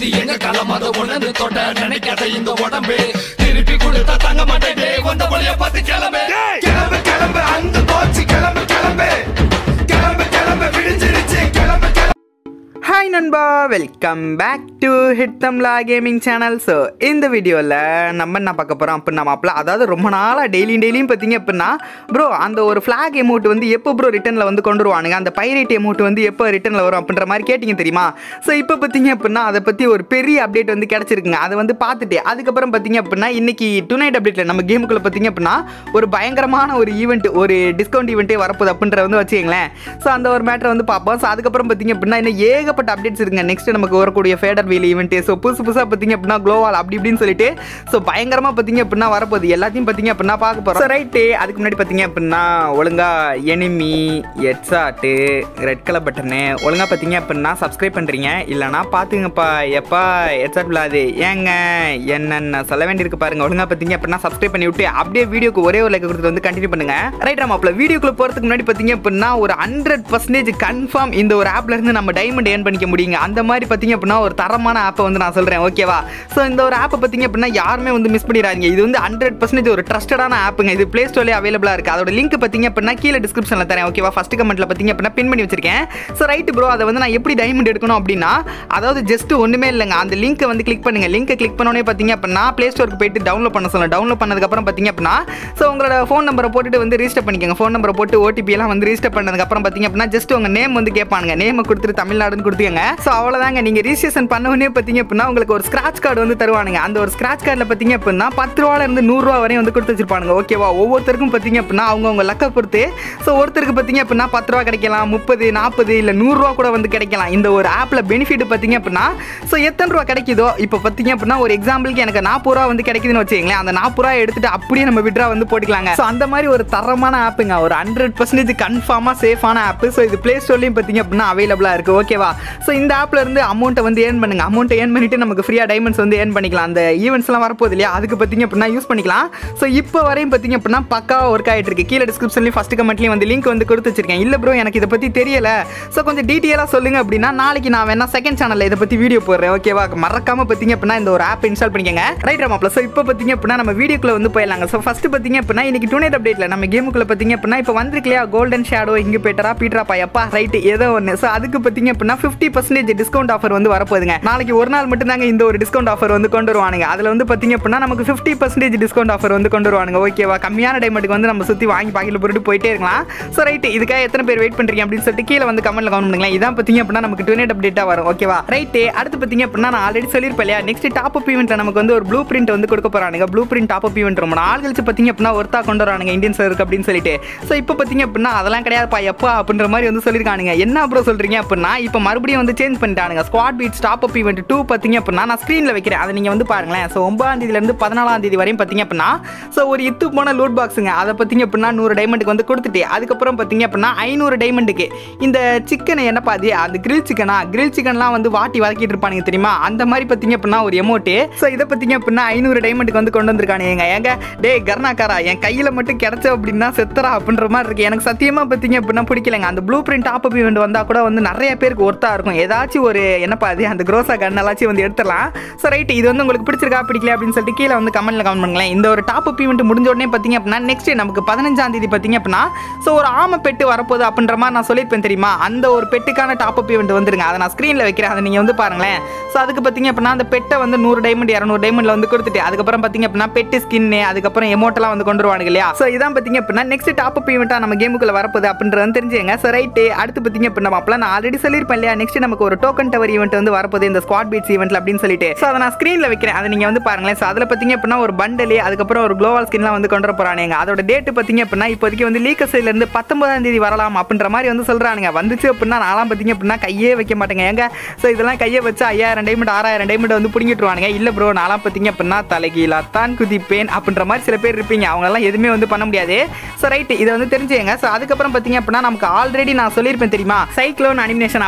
இது எங்க காலம் அதை உணர்ந்து தொட்ட நினைக்காத இந்த உடம்பு திருப்பி கொடுத்தா தங்க மாட்டேன் வந்த வழிய பார்த்து கிளம்பு கிளம்பு கிளம்பு அந்த போச்சு கிளம்பு கிளம்பு கிளம்பு கிளம்பு விடிஞ்சிருச்சு கிளம்பு கிளம்பு ஹாய் நண்பா வெல்கம் பேக் டு ஹிட் தம்லா கேமிங் சேனல் ஸோ இந்த வீடியோவில் நம்ம என்ன பார்க்க போகிறோம் அப்படின்னா மாப்பிள்ள அதாவது ரொம்ப நாளாக டெய்லியும் டெய்லியும் பார்த்தீங்க அப்படின்னா ப்ரோ அந்த ஒரு ஃப்ளாக் எமௌண்ட் வந்து எப்போ ப்ரோ ரிட்டனில் வந்து கொண்டு வருவானுங்க அந்த பைரேட் எமௌண்ட் வந்து எப்போ ரிட்டனில் வரும் அப்படின்ற மாதிரி கேட்டிங்க தெரியுமா ஸோ இப்போ பார்த்தீங்க அப்படின்னா அதை பற்றி ஒரு பெரிய அப்டேட் வந்து கிடச்சிருக்குங்க அதை வந்து பார்த்துட்டு அதுக்கப்புறம் பார்த்தீங்க அப்படின்னா இன்னைக்கு டுநைட் அப்டேட்டில் நம்ம கேமுக்குள்ளே பார்த்தீங்க அப்படின்னா ஒரு பயங்கரமான ஒரு ஈவெண்ட் ஒரு டிஸ்கவுண்ட் ஈவெண்ட்டே வரப்போகுது அப்படின்ற வந்து வச்சுக்கங்களேன் ஸோ அந்த ஒரு மேட்டரை வந்து பார்ப்போம் ஸோ அதுக்கப்புறம் பார்த்தீங்க அப்படின்னா இன்னும் ஏகப்பட்ட அப்டேட்ஸ் இருக்குங்க நெக்ஸ்ட் நமக்கு வரக்கூடிய ஃபேடர் வீல் ஈவெண்ட் ஸோ புதுசு புதுசாக பார்த்தீங்க அப்படின்னா க்ளோவால் அப்படி இப்படின்னு சொல்லிட்டு ஸோ பயங்கரமாக பார்த்தீங்க அப்படின்னா வரப்போகுது எல்லாத்தையும் பார்த்தீங்க அப்படின்னா பார்க்க போகிறோம் ரைட்டு அதுக்கு முன்னாடி பார்த்தீங்க அப்படின்னா ஒழுங்கா enemy headshot red colour button ஒழுங்கா பார்த்தீங்க அப்படின்னா சப்ஸ்கிரைப் பண்ணுறீங்க இல்லைனா பார்த்துங்கப்பா எப்பா ஹெட்ஸாட் விழாது ஏங்க என்னென்ன சொல்ல வேண்டியிருக்கு பாருங்க ஒழுங்கா பார்த்தீங்க அப்படின்னா சப்ஸ்கிரைப் பண்ணி விட்டு அப்படியே வீடியோக்கு ஒரே ஒரு லைக் கொடுத்து வந்து கண்டினியூ பண்ணுங்க ரைட் நம்ம வீடியோக்குள்ள போகிறதுக்கு முன்னாடி பார்த்தீங்க அப்படின்னா ஒரு ஹண்ட்ரட் பர்சன்டேஜ் கன்ஃபார்ம் இந்த ஒரு ஆப்ல இருந்து நம்ம டைமண்ட் ஏர்ன் பண்ணிக்க முடியுங்க அந்த மாதிரி பார்த்தீங்க அப்படின்னா ஒரு தரமான ஆப்பை வந்து நான் சொல்கிறேன் ஓகேவா ஸோ இந்த ஒரு ஆப்பை பார்த்தீங்க அப்படின்னா யாருமே வந்து மிஸ் பண்ணிடாதீங்க இது வந்து ஹண்ட்ரட் பர்சன்டேஜ் ஒரு ட்ரஸ்டடான ஆப்புங்க இது ப்ளே ஸ்டோர்லேயே அவைலபிளாக இருக்குது அதோட லிங்க் பார்த்தீங்க அப்படின்னா கீழே டிஸ்கிரிப்ஷனில் தரேன் ஓகேவா ஃபஸ்ட் கமெண்ட்டில் பார்த்தீங்க அப்படின்னா பின் பண்ணி வச்சிருக்கேன் ஸோ ரைட்டு ப்ரோ அதை வந்து நான் எப்படி டைமண்ட் எடுக்கணும் அப்படின்னா அதாவது ஜஸ்ட் ஒன்றுமே இல்லைங்க அந்த லிங்க்கை வந்து கிளிக் பண்ணுங்க லிங்க்கை கிளிக் பண்ணோடனே பார்த்தீங்க அப்படின்னா ப்ளே ஸ்டோருக்கு போயிட்டு டவுன்லோட் பண்ண சொல்லலாம் டவுன்லோட் பண்ணதுக்கப்புறம் பார்த்தீங்க அப்படின்னா ஸோ உங்களோட ஃபோன் நம்பரை போட்டுட்டு வந்து ரிஜிஸ்டர் பண்ணிக்கோங்க ஃபோன் நம்பரை போட்டு ஓடிபி எல்லாம் வந்து ரிஜிஸ்டர் பண்ணதுக்கப்புறம் பார்த்தீங்க அப்படின்னா ஜஸ்ட் உங்கள் நேம் வந்து கேட்பானுங்க நேமை கொடுத்துட்டு தமிழ்நாடுன்னு கொடுத்துக்கங்க ஸோ அவ்வளோதாங்க நீங்கள் ரிஜிஸ்ட்ரேஷன் பண்ண உடனே பார்த்தீங்க அப்படின்னா உங்களுக்கு ஒரு ஸ்க்ராட்ச் கார்டு வந்து தருவானுங்க அந்த ஒரு ஸ்க்ராட்ச் கார்டில் பார்த்தீங்க அப்படின்னா பத்து ரூபால இருந்து நூறுரூவா வரையும் வந்து கொடுத்து வச்சிருப்பானுங்க ஓகேவா ஒவ்வொருத்தருக்கும் பார்த்தீங்க அப்படின்னா அவங்கவுங்க லக்கை பொறுத்து ஸோ ஒருத்தருக்கு பார்த்தீங்க அப்படின்னா பத்து ரூபா கிடைக்கலாம் முப்பது நாற்பது இல்லை நூறுரூவா கூட வந்து கிடைக்கலாம் இந்த ஒரு ஆப்பில் பெனிஃபிட் பார்த்தீங்க அப்படின்னா ஸோ எத்தனை ரூபா கிடைக்குதோ இப்போ பார்த்தீங்க அப்படின்னா ஒரு எக்ஸாம்பிளுக்கு எனக்கு நாற்பது ரூபா வந்து கிடைக்குதுன்னு வச்சுக்கங்களேன் அந்த நாற்பது ரூபா எடுத்துட்டு அப்படியே நம்ம விட்ரா வந்து போட்டுக்கலாங்க ஸோ அந்த மாதிரி ஒரு தரமான ஆப்புங்க ஒரு ஹண்ட்ரட் பர்சன்டேஜ் கன்ஃபார்மாக சேஃபான ஆப்பு ஸோ இது ப்ளே ஸ்டோர்லையும் பார்த்தீங்க அப்படின்னா அவைலபிளாக இருக்குது ஓகேவா ஸோ இந்த ஆப்பில் இருந்து அமௌண்ட்டை வந்து ஏர்ன் பண்ணுங்க அமௌண்ட்டை ஏர்ன் பண்ணிட்டு நமக்கு ஃப்ரீயாக டைமண்ட்ஸ் வந்து ஏர்ன் பண்ணிக்கலாம் அந்த ஈவெண்ட்ஸ்லாம் வரப்போகுது இல்லையா அதுக்கு பார்த்தீங்க அப்படின்னா யூஸ் பண்ணிக்கலாம் ஸோ இப்போ வரையும் பார்த்தீங்க அப்படின்னா பக்காவாக ஒர்க் ஆகிட்டு இருக்கு கீழே டிஸ்கிரிப்ஷன்லேயும் ஃபஸ்ட் கமெண்ட்லேயும் வந்து லிங்க் வந்து கொடுத்து வச்சிருக்கேன் இல்லை ப்ரோ எனக்கு இதை பற்றி தெரியல ஸோ கொஞ்சம் டீட்டெயிலாக சொல்லுங்க அப்படின்னா நாளைக்கு நான் வேணா செகண்ட் சேனலில் இதை பற்றி வீடியோ போடுறேன் ஓகேவா மறக்காம பார்த்தீங்க அப்படின்னா இந்த ஒரு ஆப் இன்ஸ்டால் பண்ணிக்கங்க ரைட் ராமா ப்ளஸ் இப்போ பார்த்தீங்க அப்படின்னா நம்ம வீடியோக்குள்ள வந்து போயிடலாங்க ஸோ ஃபஸ்ட்டு பார்த்தீங்க அப்படின்னா இன்னைக்கு டூனேட் அப்டேட்டில் நம்ம கேமுக்குள்ள பார்த்தீங்க அப்படின்னா இப்போ வந்திருக்கு இல்லையா கோல்டன் ஷேடோ இங்கே போயிட்டரா பீட்ரா பாயப்பா ரைட்டு ஏதோ ஒன்று ஸோ அதுக்கு பார்த்தீங்க அப்படின்னா ஃபிஃப்டி பர்சன்டேஜ் டிஸ்கவுண்ட் ஆஃபர் வந்து வரப்போகுதுங்க நாளைக்கு ஒரு நாள் மட்டும் தாங்க இந்த ஒரு டிஸ்கவுண்ட் ஆஃபர் வந்து கொண்டு வருவானுங்க அதில் வந்து பார்த்தீங்க அப்படின்னா நமக்கு ஃபிஃப்டி பர்சன்டேஜ் டிஸ்கவுண்ட் ஆஃபர் வந்து கொண்டு வருவானுங்க ஓகேவா கம்மியான டைமெண்ட்டுக்கு வந்து நம்ம சுற்றி வாங்கி பாக்கெட்டில் போட்டு போயிட்டே இருக்கலாம் ஸோ ரைட்டு இதுக்காக எத்தனை பேர் வெயிட் பண்ணுறீங்க அப்படின்னு சொல்லிட்டு கீழே வந்து கமெண்ட்ல கமெண்ட் பண்ணுங்களேன் இதான் பார்த்தீங்க அப்படின்னா நமக்கு டுனேட் அப்டேட்டாக வரும் ஓகேவா ரைட்டு அடுத்து பார்த்தீங்க அப்படின்னா நான் ஆல்ரெடி சொல்லியிருப்பேன் இல்லையா நெக்ஸ்ட் டாப் அப் ஈவெண்ட்டில் நமக்கு வந்து ஒரு ப்ளூ பிரிண்ட் வந்து கொடுக்க போகிறானுங்க blueprint top up event ரொம்ப நாள் கழிச்சு பார்த்தீங்க அப்படின்னா ஒருத்தா கொண்டு வரானுங்க இந்தியன் சர்க்கு அப்படின்னு சொல்லிட்டு ஸோ இப்போ பார்த்தீங்க அப்படின்னா அதெல்லாம் கிடையாதுப்பா எப்பா அப்படின்ற மாதிரி வந்து சொல்லியிருக்கானுங்க என்ன அப்புறம் சொல்கிறீங்க அப்படின்னா இப்போ மறுபடியும் வந்து சேஞ்ச் பண்ணிட்டானுங்க squad beats top up event too பார்த்தீங்க அப்படின்னா நான் ஸ்க்ரீனில் வைக்கிறேன் அதை நீங்கள் வந்து பாருங்களேன் ஸோ ஒன்பதாம் தேதியிலேருந்து பதினாலாம் தேதி வரையும் பார்த்தீங்க அப்படின்னா ஸோ ஒரு இத்து போன லூட் பாக்ஸுங்க அதை பார்த்தீங்க அப்படின்னா நூறு டைமண்டுக்கு வந்து கொடுத்துட்டு அதுக்கப்புறம் பார்த்தீங்க அப்படின்னா ஐநூறு டைமண்டுக்கு இந்த சிக்கனை என்னப்பா அது அந்த கிரில் சிக்கனா கிரில் சிக்கன்லாம் வந்து வாட்டி வதக்கிட்டு இருப்பானுங்க தெரியுமா அந்த மாதிரி பார்த்தீங்க அப்படின்னா ஒரு எமௌண்ட்டு ஸோ இதை பார்த்தீங்க அப்படின்னா ஐநூறு டைமண்டுக்கு வந்து கொண்டு வந்திருக்கானுங்க ஏங்க டே கர்ணாக்காரா என் கையில் மட்டும் கிடைச்ச அப்படின்னா செத்துறா அப்படின்ற மாதிரி இருக்கு எனக்கு சத்தியமாக பார்த்தீங்க அப்படின்னா பிடிக்கலங்க அந்த blueprint top up event வந்தால் கூட வந்து நிறைய பேருக்கு ஒர்த்தாக இருக்கும் ஏதாச்சும் ஒரு என்னப்பா அது அந்த க்ரோஸா கண்ணெல்லாச்சும் வந்து எடுத்துடலாம் ஸோ ரைட் இது வந்து உங்களுக்கு பிடிச்சிருக்கா பிடிக்கல அப்படின்னு சொல்லிட்டு கீழே வந்து கமெண்ட்ல கமெண்ட் பண்ணுங்களேன் இந்த ஒரு டாப் அப் ஈவெண்ட் முடிஞ்ச உடனே பார்த்தீங்க அப்படின்னா நெக்ஸ்ட் நமக்கு பதினஞ்சாம் தேதி பார்த்தீங்க அப்படின்னா ஸோ ஒரு ஆம பெட்டு வரப்போகுது அப்படின்ற மாதிரி நான் சொல்லியிருப்பேன் தெரியுமா அந்த ஒரு பெட்டுக்கான டாப் அப் ஈவெண்ட் வந்துருங்க அதை நான் ஸ்க்ரீனில் வைக்கிறேன் அதை நீங்கள் வந்து பாருங்களேன் ஸோ அதுக்கு பார்த்தீங்க அப்படின்னா அந்த பெட்டை வந்து நூறு டைமண்ட் இரநூறு டைமண்ட்ல வந்து கொடுத்துட்டு அதுக்கப்புறம் பார்த்தீங்க அப்படின்னா பெட்டு ஸ்கின்னு அதுக்கப்புறம் எமௌண்ட்லாம் வந்து கொண்டு வருவானுங்க இல்லையா ஸோ இதான் பார்த்தீங்க அப்படின்னா நெக்ஸ்ட் டாப் அப் ஈவெண்ட்டாக நம்ம கேமுக்குள்ள வரப்போகுது அப்படின்றது தெரிஞ்சுங்க ஸோ ரைட்டு அடுத்து பார்த்தீங்க அப்படின்னா மாப்பிள நான் ஆல்ரெடி சொல்லியிருப்பேன் இல்லையா நெக்ஸ்ட் நமக்கு ஒரு டோக்கன் டவர் ஈவெண்ட் வந்து வரப்போகுது இந்த ஸ்குவாட் பீட்ஸ் ஈவெண்ட்ல அப்படின்னு சொல்லிட்டு ஸோ அதை நான் ஸ்க்ரீனில் வைக்கிறேன் அதை நீங்கள் வந்து பாருங்களேன் ஸோ அதில் பார்த்தீங்க அப்படின்னா ஒரு பண்டலி அதுக்கப்புறம் ஒரு குளோவல் ஸ்கின்லாம் வந்து கொண்டு வர போறானுங்க அதோட டேட் பார்த்தீங்க அப்படின்னா இப்போதைக்கு வந்து லீக்க சைட்ல இருந்து பத்தொன்பதாம் தேதி வரலாம் அப்படின்ற மாதிரி வந்து சொல்றானுங்க வந்துச்சு அப்படின்னா நான்லாம் பார்த்தீங்க அப்படின்னா கையே வைக்க மாட்டேங்க ஏங்க ஸோ இதெல்லாம் கையை வச்சு ஐயாயிரம் டைமண்ட் ஆறாயிரம் டைமண்ட் வந்து பிடிங்கிட்டுருவானுங்க இல்லை ப்ரோ நான்லாம் பார்த்தீங்க அப்படின்னா தலைகீழா தான் குதிப்பேன் அப்படின்ற மாதிரி சில பேர் இருப்பீங்க அவங்கெல்லாம் எதுவுமே வந்து பண்ண முடியாது ஸோ ரைட் இதை வந்து தெரிஞ்சுங்க ஸோ அதுக்கப்புறம் பார்த்தீங்க அப்படின்னா நமக்கு ஆல்ரெடி நான் சொல்லியிருப்பேன் தெரியுமா சைக்ளோன் அனிமேஷன் அப்படின்னு ஒரு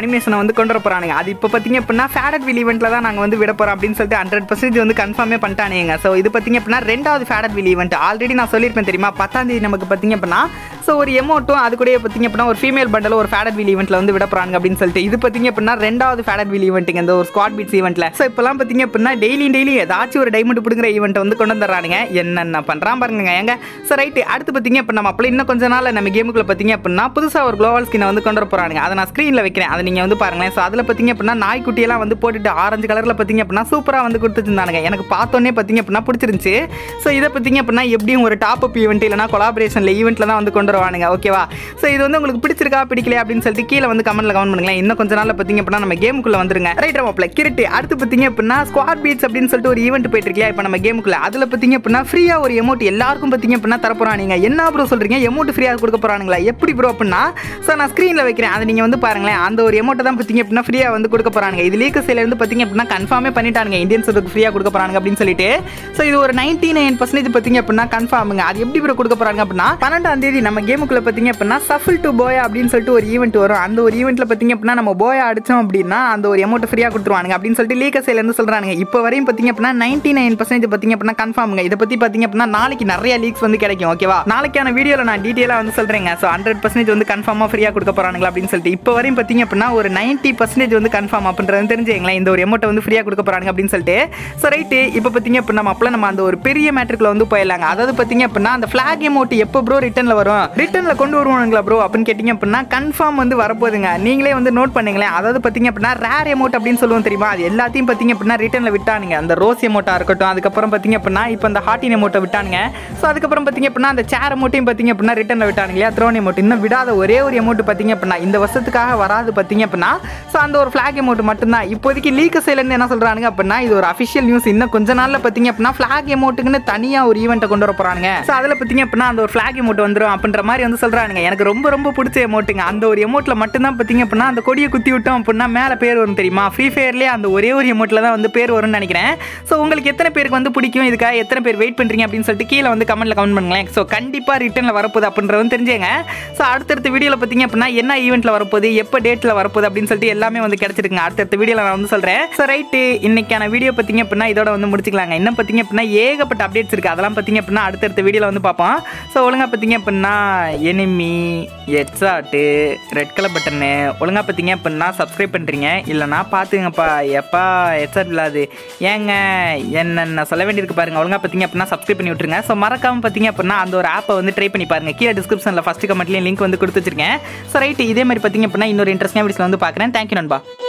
அனிமேஷனை வந்து கொண்டு வர போகிறானுங்க அது இப்போ பார்த்தீங்க அப்படின்னா ஃபேடட் வில் ஈவெண்ட்டில் தான் நாங்கள் வந்து விட போகிறோம் அப்படின்னு சொல்லிட்டு ஹண்ட்ரட் பர்சன்டேஜ் வந்து கன்ஃபார்மே பண்ணிட்டானுங்க ஸோ இது பார்த்தீங்க அப்படின்னா ரெண்டாவது ஃபேடட் வில் ஈவெண்ட் ஆல்ரெடி நான் சொல்லியிருப்பேன் தெரியுமா பத்தாம் தேதி நமக்கு பார்த்தீங்க அப்படின்னா ஸோ ஒரு எமௌண்ட்டும் அது கூட பார்த்தீங்க அப்படின்னா ஒரு ஃபீமேல் பண்டலும் ஒரு ஃபேடட் வில் ஈவெண்ட்டில் வந்து விட போகிறாங்க அப்படின்னு சொல்லிட்டு இது பார்த்தீங்க அப்படின்னா ரெண்டாவது ஃபேடட் வில் ஈவெண்ட்டுங்க இந்த ஒரு ஸ்குவாட் பீட்ஸ் ஈவெண்ட்டில் ஸோ இப்போலாம் பார்த்தீங்க அப்படின்னா டெய்லி டெய்லி ஏதாச்சும் ஒரு டைமண்ட் பிடுங்குற ஈவெண்ட் வந்து கொண்டு வந்துடுறானுங்க என்னென்ன பண்ணுறான் பாருங்க ஏங்க ஸோ ரைட்டு அடுத்து பார்த்தீங்க இப்போ நம்ம அப்படி இன்னும் கொஞ்ச நாள் நம்ம கேமுக்குள்ள பார்த்தீங்க அப்படின்னா புதுசாக ஒரு குளோவல் ஸ்கினை வந்து கொண்டு வர போகிறானுங்க அதை நான் ஸ்க்ரீனில் வைக்கிறேன் அதை நீங்கள் வந்து பாருங்களேன் ஸோ அதில் பார்த்தீங்க அப்படின்னா நாய்க்குட்டியெல்லாம் வந்து போட்டுட்டு ஆரஞ்சு கலரில் பார்த்தீங்க அப்படின்னா சூப்பராக வந்து கொடுத்துருந்தானுங்க எனக்கு பார்த்தோன்னே பார்த்தீங்க அப்படின்னா பிடிச்சிருந்துச்சு ஸோ இதை பார்த்தீங்க அப்படின்னா எப்படியும் ஒரு டாப் அப் ஈவெண்ட் இல்லைனா கொலாபரேஷனில் ஈவெண்ட்டில் தான் வந்து கொண்டு வருவானுங்க ஓகேவா ஸோ இது வந்து உங்களுக்கு பிடிச்சிருக்கா பிடிக்கல அப்படின்னு சொல்லிட்டு கீழே வந்து கமெண்ட்ல கமெண்ட் பண்ணுங்களேன் இன்னும் கொஞ்ச நாள்ல பார்த்தீங்க அப்படின்னா நம்ம கேமுக்குள்ள வந்துருங்க ரைட் மாப்பிள கிரிட்டு அடுத்து பார்த்தீங்க அப்படின்னா ஸ்குவாட் பீட்ஸ் அப்படின்னு சொல்லிட்டு ஒரு ஈவெண்ட் போயிட்டு இருக்கியா இப்போ நம்ம கேமுக்குள்ள அதில் பார்த்தீங்க அப்படின்னா ஃப்ரீயாக ஒரு எமௌண்ட் எல்லாருக்கும் பார்த்தீங்க அப்படின்னா தரப்போறானுங்க என்ன ப்ரோ சொல்றீங்க எமௌண்ட் ஃப்ரீயாக கொடுக்க போறானுங்களா எப்படி ப்ரோ அப்படின்னா ஸோ நான் ஸ்க்ரீனில் வைக்கிறேன் அதை நீங்கள் வந்து பாருங்களேன் அந்த ஒரு எமௌண்ட்டை தான் பார்த்தீங்க அப்படின்னா ஃப்ரீயாக வந்து கொடுக்க போறானுங்க இது லீக் சைல இருந்து பார்த்தீங்க அப்படின்னா கன்ஃபார்மே பண்ணிட்டானுங்க இந்தியன்ஸ் ஃப்ரீயாக கொடுக்க போறாங்க அப்படின்னு சொல்லிட்டு ஸோ இது ஒரு நைன்டி நைன் பர்சன்டேஜ் பார்த்தீங்க அப்படின்னா கன்ஃபார்முங்க அது எப்படி ப்ரோ கொடுக்க போறாங்க அப்படின்னா பன்னெண்டாம் தேதி நம்ம கேமுக்குள்ள பார்த்தீங்க அப்படின்னா சஃபில் டு போயா அப்படின்னு சொல்லிட்டு ஒரு ஈவெண்ட் வரும் அந்த ஒரு ஈவெண்ட்ல பார்த்தீங்க அப்படின்னா நம்ம போயா அடிச்சோம் அப்படின்னா அந்த ஒரு அமௌண்ட் ஃப்ரீயாக கொடுத்துருவானுங்க அப்படின்னு சொல்லிட்டு லீக் சைல இருந்து சொல்றானுங்க இப்போ வரையும் பார்த்தீங்க அப்படின்னா நைன்டி நைன் பர்சன்டேஜ் பார்த்தீங்க அப்படின்னா கன்ஃபார்முங்க இதை பத்தி பார்த்தீங்க அப்படின்னா நாளைக்கு நிறைய லீக்ஸ் வந்து கிடைக்கும் ஓகேவா நாளைக்கான வீடியோவில் நான் டீட்டெயிலாக வந்து சொல்கிறேங்க ஸோ ஹண்ட்ரட் பர்சன்டேஜ் வந்து கன்ஃபார்மாக ஃப்ரீயாக கொடுக்க போகிறாங்களா அப்படின்னு சொல்லிட்டு இப்போ வரையும் பார்த்தீங்க அப்படின்னா ஒரு நைன்ட்டி பர்சன்டேஜ் வந்து கன்ஃபார்ம் அப்படின்றது தெரிஞ்சுங்களேன் இந்த ஒரு அமௌண்ட்டை வந்து ஃப்ரீயாக கொடுக்க போகிறாங்க அப்படின்னு சொல்லிட்டு ஸோ ரைட்டு இப்போ பார்த்தீங்க அப்படின்னா நம்ம அப்பல நம்ம அந்த ஒரு பெரிய மேட்ருக்குள்ள வந்து போயிடலாங்க அதாவது பார்த்தீங்க அப்படின்னா அந்த ஃப்ளாக் அமௌண்ட் எப்போ ப்ரோ ரிட்டர்னில் வரும் ரிட்டர்னில் கொண்டு வருவானுங்களா ப்ரோ அப்படின்னு கேட்டிங்க அப்படின்னா கன்ஃபார்ம் வந்து வரப்போகுதுங்க நீங்களே வந்து நோட் பண்ணுங்களேன் அதாவது பார்த்தீங்க அப்படின்னா ரேர் அமௌண்ட் அப்படின்னு சொல்லுவோம் தெரியுமா அது எல்லாத்தையும் பார்த்தீங்க அப்படின்னா ரிட்டர்னில் விட்டானுங்க அந்த ரோஸ் அமௌண்ட்டாக இருக்கட்டும் அதுக்கப்புறம் பார்த்தீங்க அப்படின்னா இப்போ அந்த ஹாட்டின் அமௌண்ட்டை விட்டானுங்க ஸோ அதுக்கப்புறம் பார்த்தீங்க அப்படின்னா அந்த சேர் அமௌண்ட்டையும் பார்த்தீங்க அப்படின்னா ரிட்டர்னில் விட்டானுங்க இல்லையா த்ரோன் அமௌண்ட் இன்னும் விடாத ஒரே ஒரு அமௌண்ட் பார்த்தீங்க அப்படின்னா இந்த வருஷத்துக்காக வராது பார்த்தீங்க அப்படின்னா ஸோ அந்த ஒரு ஃப்ளாக் அமௌண்ட் மட்டும்தான் இப்போதைக்கு லீக் சைலேருந்து என்ன சொல்கிறானுங்க அப்படின்னா இது ஒரு அஃபிஷியல் நியூஸ் இன்னும் கொஞ்ச நாளில் பார்த்தீங்க அப்படின்னா ஃப்ளாக் அமௌண்ட்டுக்குன்னு தனியாக ஒரு ஈவெண்ட்டை கொண்டு வர போகிறாங்க ஸோ அதில் பார்த்தீங்க அப்படின்னா அந்த ஒரு ஃப்ளாக் அமௌண்ட் வந்துடும் அப்படின்ற மாதிரி வந்து சொல்கிறானுங்க எனக்கு ரொம்ப ரொம்ப பிடிச்ச அமௌண்ட்டுங்க அந்த ஒரு அமௌண்ட்டில் மட்டும்தான் பார்த்தீங்க அப்படின்னா அந்த கொடியை குத்தி விட்டோம் அப்படின்னா மேலே பேர் வரும் தெரியுமா ஃப்ரீ ஃபயர்லேயே அந்த ஒரே ஒரு அமௌண்ட்டில் தான் வந்து பேர் வரும்னு நினைக்கிறேன் ஸோ உங்களுக்கு எத்தனை பேருக்கு வந்து பிடிக்கும் இதுக்காக எத்தனை பேர் வெயிட் பண்ணுறீங்க அப்படின்னு சொல்லிட்டு கீழே வந்து கமெண்ட்டில் கமெண்ட் பண்ணுங்களேன் ஸோ கண்டிப்பாக ரிட்டர்னில் வரப்போகுது அப்படின்றதும் தெரிஞ்சுங்க ஸோ அடுத்தடுத்த வீடியோவில் பார்த்தீங்க அப்படின்னா என்ன ஈவெண்ட்டில் வரப்போகுது எப்போ டேட்டில் வரப்போகுது அப்படின்னு சொல்லிட்டு எல்லாமே வந்து கிடச்சிருக்குங்க அடுத்தடுத்த வீடியோவில் நான் வந்து சொல்கிறேன் ஸோ ரைட்டு இன்னைக்கான வீடியோ பார்த்தீங்க அப்படின்னா இதோட வந்து முடிச்சுக்கலாங்க இன்னும் பார்த்தீங்க அப்படின்னா ஏகப்பட்ட அப்டேட்ஸ் இருக்குது அதெல்லாம் பார்த்தீங்க அப்படின்னா அடுத்தடுத்த வீடியோவில் வந்து பார்ப்போம் ஸோ ஒழுங்காக பார்த்தீங்க அப்படின்னா enemy headshot red colour button ஒழுங்காக பார்த்தீங்க அப்படின்னா சப்ஸ்கிரைப் பண்ணுறீங்க இல்லைனா பார்த்துங்கப்பா எப்பா ஹெட்ஸாட் இல்லாது ஏங்க என்னென்ன சொல்ல வேண்டியிருக்கு பாருங்க ஒழுங்காக பார்த்தீங்க அப்படின்னா சப்ஸ்கிரைப் பண்ணி விட்டுருங்க ஸோ மறக்காமல் பார்த்தீங்க அப்படின்னா அந்த ஒரு ஆப்பை வந்து ட்ரை பண்ணி பாருங்க கீழே டிஸ்கிரிப்ஷனில் ஃபஸ்ட்டு கமெண்ட்லேயும் லிங்க் வந்து கொடுத்து வச்சிருக்கேன் ஸோ ரைட்டு இதே மாதிரி பார்த்தீங்க அப்படின்னா இன்னொரு இன்ட்ரெஸ்டிங் வீடியோஸில் வந்து பார்க்குறேன் தேங்க்யூ நண்பா